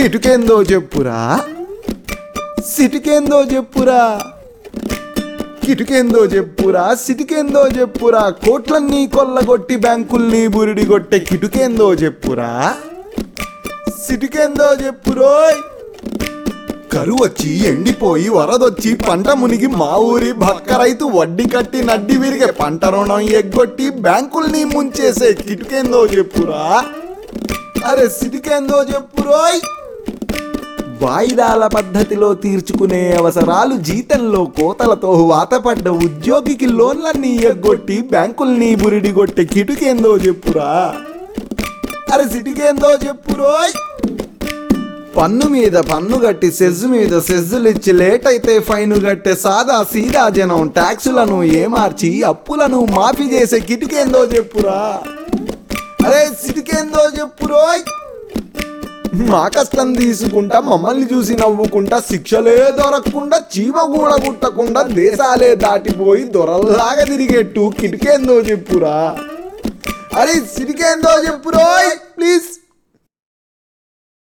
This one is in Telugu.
కిటుకేందో చెప్పురా సిటికేందో చెప్పురా కిటుకేందో చెప్పురా సిటికేందో చెప్పురా కోట్లన్నీ కొల్లగొట్టి బ్యాంకుల్ని బురిడి కొట్టే కిటుకేందో చెప్పురా సిటికేందో చెప్పురోయ్ కరువు వచ్చి ఎండిపోయి వరదొచ్చి పంట మునిగి మా ఊరి భక్క రైతు వడ్డీ కట్టి నడ్డి విరిగే పంట రుణం ఎగ్గొట్టి బ్యాంకుల్ని ముంచేసే కిటుకేందో చెప్పురా అరే సిటికేందో చెప్పురోయ్ వాయిదాల పద్ధతిలో తీర్చుకునే అవసరాలు జీతంలో కోతలతో వాతపడ్డ ఉద్యోగికి లోన్లన్నీ ఎగ్గొట్టి బ్యాంకుల్ని బురిడిగొట్టే కిటుకేందో చెప్పురా అరే సిటికేందో చెప్పురోయ్ పన్ను మీద పన్ను కట్టి సెజ్జు మీద సెజ్జులిచ్చి లేట్ అయితే ఫైన్ కట్టే సాదా సీదా జనం ట్యాక్సులను ఏమార్చి అప్పులను మాఫీ చేసే కిటికేందో చెప్పురా అరే సిటికేందో చెప్పురోయ్ మా కష్టం తీసుకుంటా మమ్మల్ని చూసి నవ్వుకుంటా శిక్షలే దొరకకుండా చీమ కూడా కుట్టకుండా దేశాలే దాటిపోయి దొరల్లాగా తిరిగేట్టు కిటికేందో చెప్పురా అరే సిటికేందో చెప్పురోయ్ ప్లీజ్